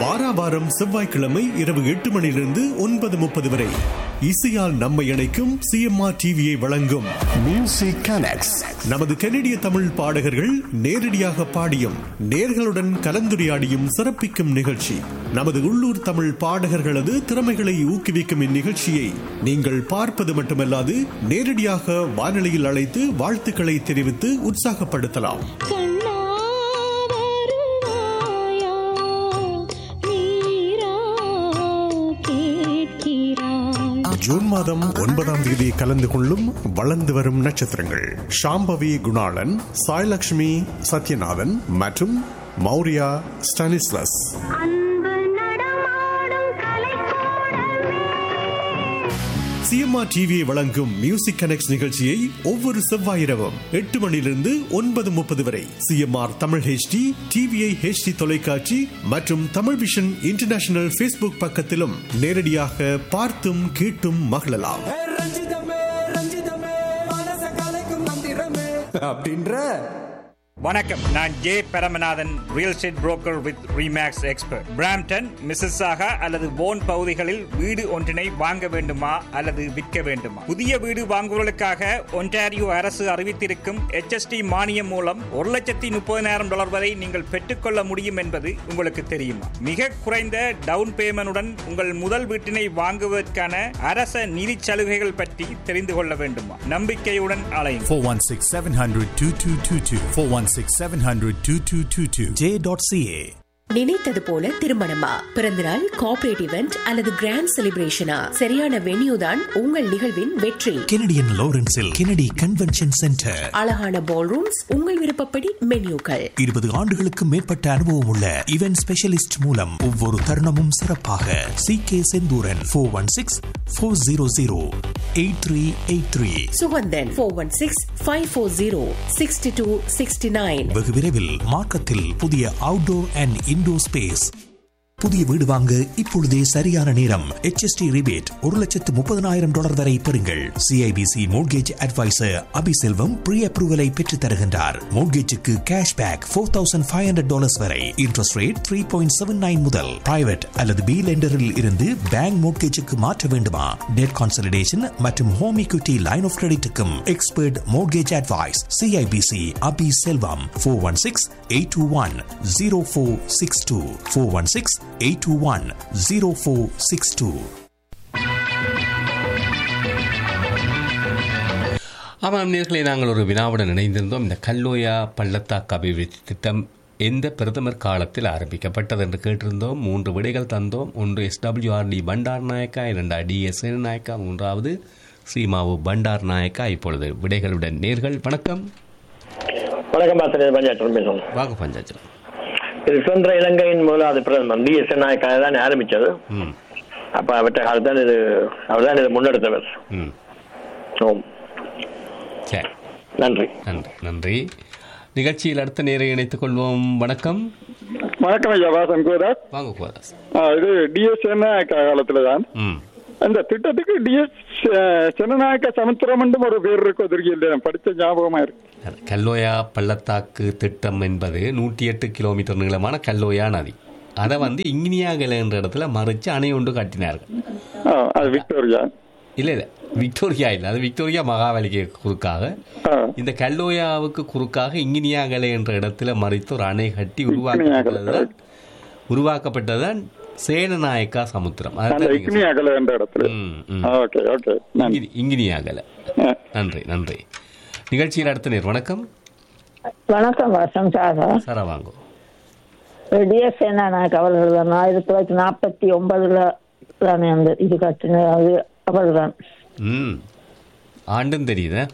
வாரா வாரம் செவ்வாய்க்கிழமை இரவு எட்டு மணியிலிருந்து ஒன்பது முப்பது வரை இசையால் நம்மை இணைக்கும் சிஎம்ஆர் டிவியை வழங்கும் Music Connects. நமது கனடிய தமிழ் பாடகர்கள் நேரடியாக பாடியும் நேர்களுடன் கலந்துரையாடியும் சிறப்பிக்கும் நிகழ்ச்சி நமது உள்ளூர் தமிழ் பாடகர்களது திறமைகளை ஊக்குவிக்கும் இந்நிகழ்ச்சியை நீங்கள் பார்ப்பது மட்டுமல்லாது நேரடியாக வானொலியில் அழைத்து வாழ்த்துக்களை தெரிவித்து உற்சாகப்படுத்தலாம் கண்ணா வருவாயா நீரா கேட்கிறாய் ஜூன் மாதம் ஒன்பதாம் தேதி கலந்து கொள்ளும் வளர்ந்து வரும் நட்சத்திரங்கள் ஷாம்பவி குணாளன் சாய்லக்ஷ்மி சத்யநாதன் மற்றும் மௌரியா ஸ்டானிஸ்லஸ் அன்பு நடமாடும் கலைக்கூடமே சிஎம்ஆர் டிவியை வழங்கும் மியூசிக் கனெக்ட் நிகழ்ச்சியை ஒவ்வொரு செவ்வாய் இரவும் எட்டு மணியிலிருந்து ஒன்பது முப்பது வரை CMR Tamil HD TVI HD தொலைக்காட்சி மற்றும் தமிழ் விஷன் இன்டர்நேஷனல் ஃபேஸ்புக் பக்கத்திலும் நேரடியாக பார்த்தும் கேட்டும் மகிழலாம் ஏ ரஞ்சிதமே ரஞ்சிதமே மனச கலைக்கும் மந்திரமே அப்படின்ற வணக்கம் நான் J Paramanathan real estate broker with Remax expert Brampton Mississauga அல்லது போன் பகுதிகளில் வீடு ஒன்றினை வாங்க வேண்டுமா அல்லது விற்க வேண்டுமா புதிய வீடு வாங்குவதற்காக ஒன்டாரியோ அரசு அறிவித்திருக்கும் HST மானியம் மூலம் ஒரு லட்சத்தி முப்பதினாயிரம் டாலர் வரை நீங்கள் பெற்றுக்கொள்ள முடியும் என்பது உங்களுக்கு தெரியுமா மிக குறைந்த டவுன் பேமெண்டுடன் உங்கள் முதல் வீட்டினை வாங்குவதற்கான அரச நிதி சலுகைகள் பற்றி தெரிந்து கொள்ள வேண்டுமா நம்பிக்கையுடன் அலையும் 416 700 2222. 416 700 2222. J.ca. நினைத்தது போல திருமணமா பிறந்தநாள் கார்ப்பரேட் இவெண்ட் அல்லது கிராண்ட் செலிப்ரேஷனா சரியான வென்யூ தான் உங்கள் நிகழ்வின் வெற்றி Canadian Lawrenceல் Kennedy Convention Center. அழகான பால் ரூம்ஸ் உங்கள் விருப்பப்படி மென்யூக்கள் இருபது ஆண்டுகளுக்கு மேற்பட்ட அனுபவம் உள்ள இவென்ட் ஸ்பெஷலிஸ்ட் மூலம் ஒவ்வொரு தருணமும் சிறப்பாக C K Senthooran four one six four zero zero eight three eight three Suganthan four one six five four zero sixty two sixty nine வெகு விரைவில் மார்க்கத்தில் புதிய அவுட்டோர் அண்ட் இன்டோர் ஸ்பேஸ் புதிய வீடு வாங்க இப்பொழுதே சரியான நேரம் HST ரிபேட் ஒரு லட்சத்து முப்பதனாயிரம் டாலர் வரை பெறுங்கள் CIBC mortgage advisor Abiselvam pre அப்ரூவலை பெற்றுத் தருகின்றார் மோட்கேஜுக்கு cash back four thousand five hundred dollars வரை interest rate three point seven nine முதல் பிரைவேட் அல்லது பி லெண்டரில் இருந்து பேங்க் மோட்கேஜுக்கு மாற்ற வேண்டுமா டெட் கான்சலிடேஷன் மற்றும் ஹோம் equity லைன் ஆஃப் கிரெடிட்டுக்கும் expert mortgage advice CIBC Abi Selvam four one six eight two one zero four six two four one six eight two one zero four six two ஆமாம் நேர்களை நாங்கள் ஒரு வினாவுடன் இணைந்திருந்தோம் இந்த கல்லோயா பள்ளத்தாக்கு அபிவிருத்தி திட்டம் எந்த பிரதமர் காலத்தில் ஆரம்பிக்கப்பட்டது என்று கேட்டிருந்தோம் மூன்று விடைகள் தந்தோம் ஒன்று எஸ்டபிள்யூஆர்டி பண்டார் நாயக்கா இரண்டா டிஎஸ் நாயக்கா மூன்றாவது சீமாவு பண்டார் நாயக்கா இப்பொழுது விடைகளுடன் நேர்கள் வணக்கம் வணக்கம் ஆசிரியர் பஞ்சாயத்து பேசுவோம் வாங்க பஞ்சாச்சலம் இது சுதந்திர இலங்கையின் முதலாவது பிரதமர் டி எஸ் நாயக்காக தான் ஆரம்பிச்சது ம் அப்ப அவற்றை அவர் தான் இது அவர் தான் இதை முன்னெடுத்தவர் ம் ஓம் சரி நன்றி நன்றி நன்றி நிகழ்ச்சியில் அடுத்த நேரை இணைத்துக் கொள்வோம் வணக்கம் வணக்கம் ஐயா வாசன் கோதாஸ் வாங்க கோதாஸ் ஆ, இது டிஎஸ் ஜனநாயக்க காலத்துல தான் ம் அந்த திட்டத்துக்கு டிஎஸ் ஜனநாயக்க சமுத்திரம் என்றும் ஒரு பேர் இருக்கு ஒதுக்கி படிச்ச ஞாபகமா இருக்கு கல்லோயா பள்ளத்தாக்கு திட்டம் என்பது நூற்றி எட்டு கிலோமீட்டர் நீளமான கல்லோயா நதி அதை வந்து இங்கினியாகல என்ற இடத்துல மறைச்சு அணை ஒன்று கட்டினார்கள் ஆ, அது விக்டோரியா இல்லை இல்லை விக்டோரியா இல்லை அது விக்டோரியா மகாவலிக்கு குறுக்காக ஆ, இந்த கல்லோயாவுக்கு குறுக்காக இங்கினியாகலை என்ற இடத்துல மறைத்து ஒரு அணை கட்டி உருவாக்கப்பட்டதுதான் உருவாக்கப்பட்டதுதான் சேனநாயக்கா சமுத்திரம் அந்த அதுதான் நீங்க இக்னியாகல என்ற இடத்துல ம், ம். ஓகே ஓகே நன்றி இங்கினி- இங்கினியாகல ஆ. நன்றி நன்றி நிகழ்ச்சியில் அடுத்த நேர் வணக்கம் வணக்கம் வசம் சாகா சாரா வாங்கோ டிஎஸ் என்ன அவர்கள் தான் ஆயிரத்தி தொள்ளாயிரத்தி நாற்பத்தி ஒன்பதுல தானே அந்த இது கட்டின அது அவர்கள் தான் ம் ஆண்டும் தெரியுதா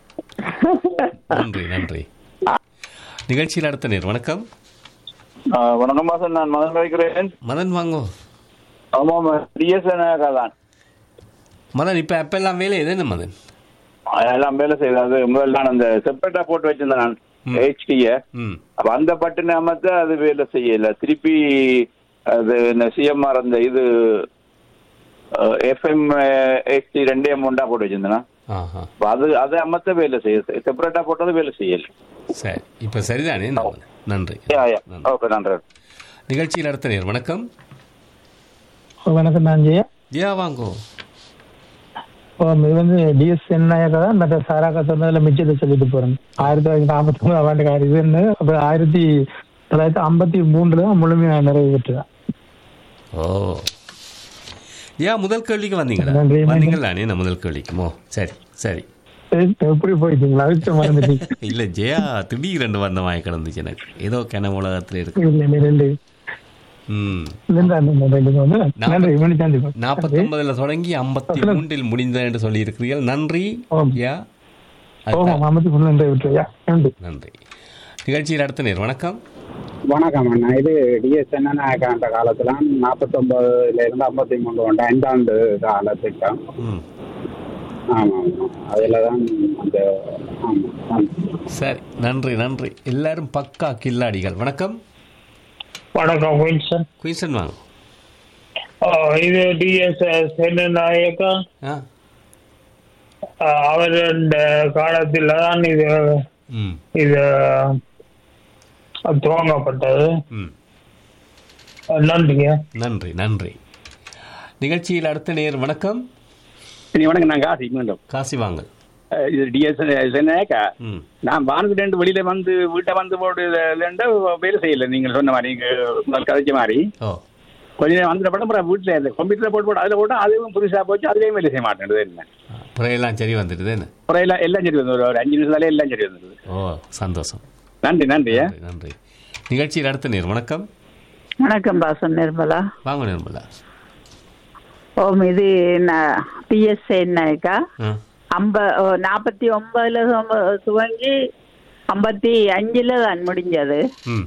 நன்றி நன்றி நிகழ்ச்சியில் அடுத்த நேர் வணக்கம் வணக்கம் வாசன் நான் மதன் வைக்கிறேன் மதன் வாங்கோ ஆமாம் டிஎஸ் தான் மதன் இப்ப அப்பெல்லாம் வேலை எதுன்னு மதன் எல்லாம் வேலை செய்யாது முதல்ல நான் அந்த செப்பரேட்டா போட்டு வச்சிருந்தேன் நான் ஹெச்டிய ம் அப்ப அந்த பட்டு அமர்த்த அது வேலை செய்யல திருப்பி அது சிஎம்ஆர் அந்த இது எஃப்எம் ஹெச்டி ரெண்டே அமௌண்டா போட்டு வச்சிருந்தேன் ஆஹா அப்ப அது அது அமர்த்த வேலை செய்ய செப்பரேட்டா போட்டது வேலை செய்யல சரி இப்ப சரிதானே நன்றி யா, யா. ஓகே நன்றி நிகழ்ச்சியில் அடுத்த நேர் வணக்கம் வணக்கம் நான் ஜெயா ஜெயா வாங்கோ ஓ, இது வந்து டிஎஸ் நாயக்கா தான் மற்ற சாராக்கா சொன்னதுல மிச்சத்தை சொல்லிட்டு போறேன் ஆயிரத்தி தொள்ளாயிரத்தி நாற்பத்தி மூணு ஆண்டு காரி இதுன்னு அப்புறம் ஆயிரத்தி தொள்ளாயிரத்தி ஐம்பத்தி மூணுல தான் முழுமையா நிறைவேற்றுதான் ஓ ஏன் முதல் கேள்விக்கு வந்தீங்களா நன்றி. வந்தீங்களானே நான் முதல் கேள்விக்குமோ சரி சரி எப்படி போயிட்டீங்களா அதுக்கு மறந்துட்டீங்க இல்ல ஜெயா திடீரென்று வந்த வாய் கிடந்துச்சு எனக்கு ஏதோ கிண உலகத்துல இருக்கு இல்ல, இல்ல, ரெண்டு ம் இல்ல, அந்த மொபைலுக்கு வந்து நன்றி மணி சந்திப்போம் நாற்பத்தொன்பதுல தொடங்கி ஐம்பத்தி மூன்றில் முடிந்த என்று சொல்லி இருக்கிறீர்கள் நன்றி யா ஓ ஐம்பத்தி மூணு நன்றி விட்டுருயா நன்றி நன்றி நிகழ்ச்சியில் அடுத்த நேர் வணக்கம் வணக்கம் அண்ணா இது டிஎஸ் என்னன்னா அந்த காலத்துல நாற்பத்தொன்பதுல இருந்து ஐம்பத்தி மூணு கொண்ட ஐந்தாண்டு கால திட்டம் ம் ஆமா ஆமா அதுல தான் அந்த ஆமா ஆமா சரி நன்றி நன்றி எல்லாரும் பக்கா கில்லாடிகள் வணக்கம் வணக்கம் குயின்சன் குயின்சன் வாங்க இது டிஎஸ் சேனநாயக்கா ஆ அவருடைய காலத்தில் தான் இது ம் இது துவங்கப்பட்டது ம் நன்றிங்க நன்றி நன்றி நிகழ்ச்சியில் அடுத்த நேர் வணக்கம் இனி வணக்கம் நான் காசி மீண்டும் காசி வாங்கல் அஹ் இது டிஎஸ் சென்னைக்கா ம் நான் வானத்துல இருந்து வெளியில வந்து வீட்டை வந்து போட்டு இல்லைன்னா வேலை செய்யல நீங்கள் சொன்ன மாதிரி நீங்க முதல் கதைச்ச மாதிரி ஓ கொஞ்ச நேரம் வந்துட்ட படம் அப்புறம் வீட்டில் இந்த கம்ப்யூட்டரில் போட்டு போட்டு அதில் போட்டு அதுவும் புதுசாக போச்சு அதுலேயும் வேலை செய்ய மாட்டேன் என்ன அப்புறம் எல்லாம் சரி வந்துடுது என்ன அப்புறம் எல்லாம் எல்லாம் சரி வந்து ஒரு அஞ்சு நிமிஷத்தாலே எல்லாம் சரி வந்தது ஓ சந்தோஷம் நன்றி நன்றி நன்றி, நன்றி நிகழ்ச்சியில் அடுத்த நேர் வணக்கம் வணக்கம் பாசன் நிர்மலா வாங்க நிர்மலா ஓம் இது பிஎஸ்ஏ நாயக்கா ஆ ஐம்ப ஓ, நாற்பத்தி ஒன்பதுல துவங்க- துவங்கி ஐம்பத்தி அஞ்சுல தான் முடிஞ்சது ம்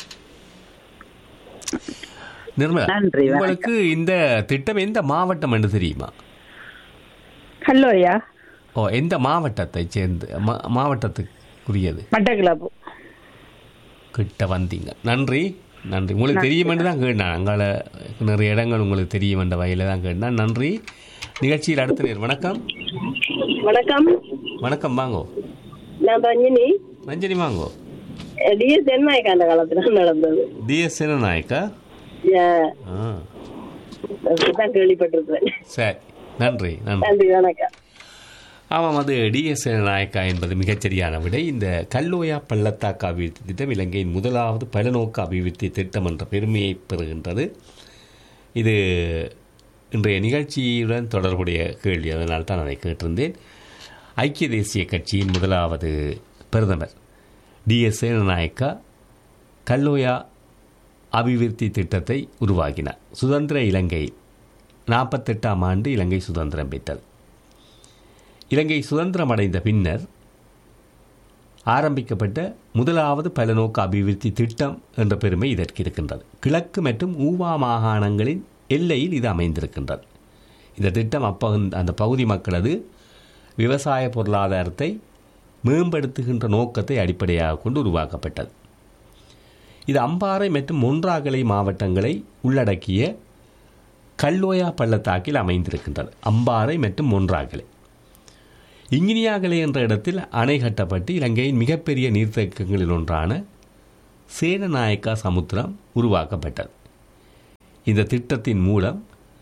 நிர்மலா நன்றி, வணக்கம். உங்களுக்கு இந்த திட்டம் எந்த மாவட்டம் என்று தெரியுமா ஹலோயா ஓ எந்த மாவட்டத்தை சேர்ந்து மா- மாவட்டத்துக்குரியது மட்டக்கிளப்பு கிட்ட வந்தீங்க நன்றி நன்றி உங்களுக்கு தெரியுமென்று தான் கேட்டேன் அங்கால நிறைய இடங்கள் உங்களுக்கு தெரியும் என்ற வகையில் தான் கேட்டேன் நன்றி நிகழ்ச்சியில் அடுத்த நேர் வணக்கம் வணக்கம் வணக்கம் வாங்கோ நான் ரஞ்சினி ரஞ்சனி வாங்கோ டிஎஸ் தென்நாயக்கா அந்த காலத்துல நடந்தது டிஎஸ் நாயக்கா ஏன், ஆ அப்படிதான் கேள்விப்பட்டிருக்கிறேன் சரி நன்றி நன்றி நன்றி வணக்கம் ஆமாம் அது டிஎஸ் நாயக்கா என்பது மிகச்சரியான விடை இந்த கல்லோயா பள்ளத்தாக்கு அபிவிருத்தி திட்டம் இலங்கையின் முதலாவது பலநோக்கு அபிவிருத்தி திட்டம் என்ற பெருமையை பெறுகின்றது இது இன்றைய நிகழ்ச்சியுடன் தொடர்புடைய கேள்வி அதனால் தான் அதை கேட்டிருந்தேன் ஐக்கிய தேசிய கட்சியின் முதலாவது பிரதமர் டிஎஸ் நாயக்கா கல்லோயா அபிவிருத்தி திட்டத்தை உருவாக்கினார் சுதந்திர இலங்கை நாற்பத்தெட்டாம் ஆண்டு இலங்கை சுதந்திரம் பெற்றது இலங்கை சுதந்திரம் அடைந்த பின்னர் ஆரம்பிக்கப்பட்ட முதலாவது பலநோக்கு அபிவிருத்தி திட்டம் என்ற பெருமை இதற்கு இருக்கின்றது கிழக்கு மற்றும் ஊவா மாகாணங்களின் எல்லையில் இது அமைந்திருக்கின்றது இந்த திட்டம் அப்பகு அந்த பகுதி மக்களது விவசாய பொருளாதாரத்தை மேம்படுத்துகின்ற நோக்கத்தை அடிப்படையாக கொண்டு உருவாக்கப்பட்டது இது அம்பாறை மற்றும் மொன்றாகலை மாவட்டங்களை உள்ளடக்கிய கல்லோயா பள்ளத்தாக்கில் அமைந்திருக்கின்றது அம்பாறை மற்றும் மொன்றாகலை இங்கினியாகலை என்ற இடத்தில் அணை கட்டப்பட்டு இலங்கையின் மிகப்பெரிய நீர்த்தேக்கங்களில் ஒன்றான சேனநாயக்கா சமுத்திரம் உருவாக்கப்பட்டது இந்த திட்டத்தின் மூலம்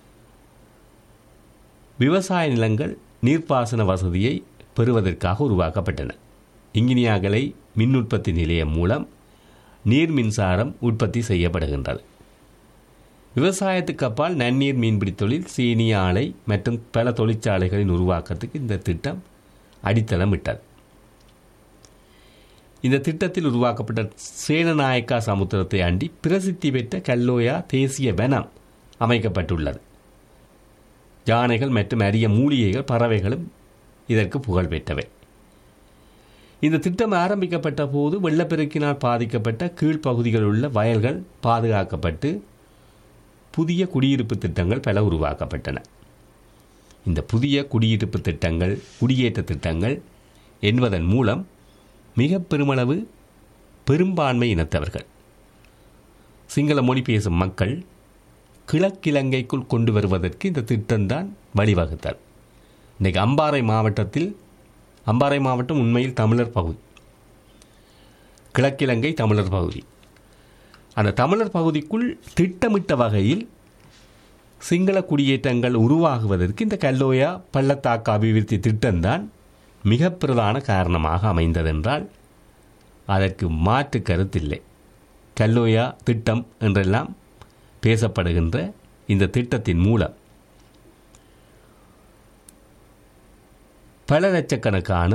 விவசாய நிலங்கள் நீர்ப்பாசன வசதியை பெறுவதற்காக உருவாக்கப்பட்டன இங்கினியாகலை மின் உற்பத்தி நிலையம் மூலம் நீர் மின்சாரம் உற்பத்தி செய்யப்படுகின்றது விவசாயத்துக்கு அப்பால் நன்னீர் மீன்பிடி தொழில் சீனி ஆலை மற்றும் பல தொழிற்சாலைகளின் உருவாக்கத்துக்கு இந்த திட்டம் அடித்தளம் விட்டது இந்த திட்டத்தில் உருவாக்கப்பட்ட சேனநாயக்கா சமுத்திரத்தை அண்டி பிரசித்தி பெற்ற கல்லோயா தேசிய வனம் அமைக்கப்பட்டுள்ளது யானைகள் மற்றும் அரிய மூலிகைகள் பறவைகளும் இதற்கு புகழ் பெற்றவை இந்த திட்டம் ஆரம்பிக்கப்பட்ட போது வெள்ளப்பெருக்கினால் பாதிக்கப்பட்ட கீழ்ப்பகுதிகளில் உள்ள வயல்கள் பாதுகாக்கப்பட்டு புதிய குடியிருப்பு திட்டங்கள் பல உருவாக்கப்பட்டன இந்த புதிய குடியிருப்பு திட்டங்கள் குடியேற்ற திட்டங்கள் என்பதன் மூலம் மிக பெருமளவு பெரும்பான்மை இனத்தவர்கள் சிங்கள மொழி பேசும் மக்கள் கிழக்கிழங்கைக்குள் கொண்டு வருவதற்கு இந்த திட்டம்தான் வழிவகுத்தது இன்றைக்கு அம்பாறை மாவட்டத்தில் அம்பாறை மாவட்டம் உண்மையில் தமிழர் பகுதி கிழக்கிழங்கை தமிழர் பகுதி அந்த தமிழர் பகுதிக்குள் திட்டமிட்ட வகையில் சிங்கள குடியேற்றங்கள் உருவாகுவதற்கு இந்த கல்லோயா பள்ளத்தாக்கு அபிவிருத்தி திட்டம்தான் மிக பிரதான காரணமாக அமைந்ததென்றால் அதற்கு மாற்று கருத்தில்லை கல்லோயா திட்டம் என்றெல்லாம் பேசப்படுகின்ற இந்த திட்டத்தின் மூலம் பல லட்சக்கணக்கான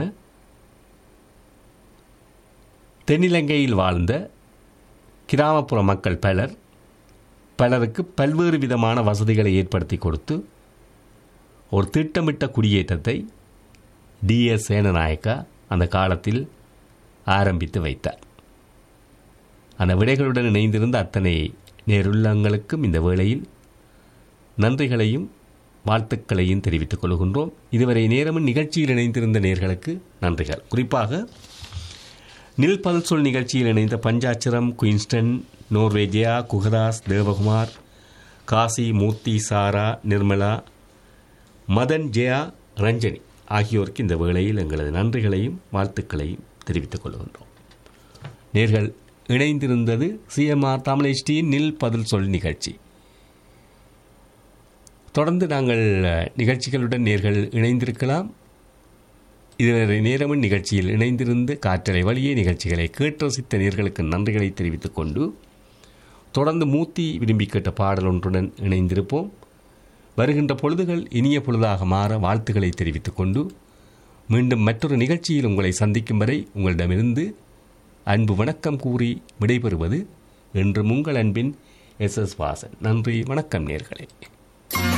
தென்னிலங்கையில் வாழ்ந்த கிராமப்புற மக்கள் பலர் பலருக்கு பல்வேறு விதமான வசதிகளை ஏற்படுத்தி கொடுத்து ஒரு திட்டமிட்ட குடியேற்றத்தை டிஎஸ் சேனநாயக்கா அந்த காலத்தில் ஆரம்பித்து வைத்தார் அந்த விடைகளுடன் இணைந்திருந்த அத்தனை நேருள்ளங்களுக்கும் இந்த வேளையில் நன்றிகளையும் வாழ்த்துக்களையும் தெரிவித்துக் கொள்கின்றோம் இதுவரை நேரமும் நிகழ்ச்சியில் இணைந்திருந்த நேர்களுக்கு நன்றிகள் குறிப்பாக நில் பதில் சொல் நிகழ்ச்சியில் இணைந்த பஞ்சாட்சரம் குயின்ஸ்டன் நோர்வேஜியா குகதாஸ் தேவகுமார் காசி மூர்த்தி சாரா நிர்மலா மதன் ஜெயா ரஞ்சனி ஆகியோருக்கு இந்த வேளையில் எங்களது நன்றிகளையும் வாழ்த்துக்களையும் தெரிவித்துக் கொள்கின்றோம் நேர்கள் இணைந்திருந்தது சிஎம்ஆர் தமிழ்ச்சியின் நில் பதில் சொல் நிகழ்ச்சி தொடர்ந்து நாங்கள் நிகழ்ச்சிகளுடன் நேர்கள் இணைந்திருக்கலாம் இதுவரை நேரமும் நிகழ்ச்சியில் இணைந்திருந்து காற்றலை வழியே நிகழ்ச்சிகளை கேட்டு ரசித்த நேர்களுக்கு நன்றிகளை தெரிவித்துக் கொண்டு தொடர்ந்து மூர்த்தி விரும்பி கேட்ட பாடல் ஒன்றுடன் இணைந்திருப்போம் வருகின்ற பொழுதுகள் இனிய பொழுதாக மாற வாழ்த்துக்களை தெரிவித்துக் கொண்டு மீண்டும் மற்றொரு நிகழ்ச்சியில் உங்களை சந்திக்கும் வரை உங்களிடமிருந்து அன்பு வணக்கம் கூறி விடைபெறுவது என்று உங்கள் அன்பின் எஸ் எஸ் வாசன் நன்றி வணக்கம் நேர்களே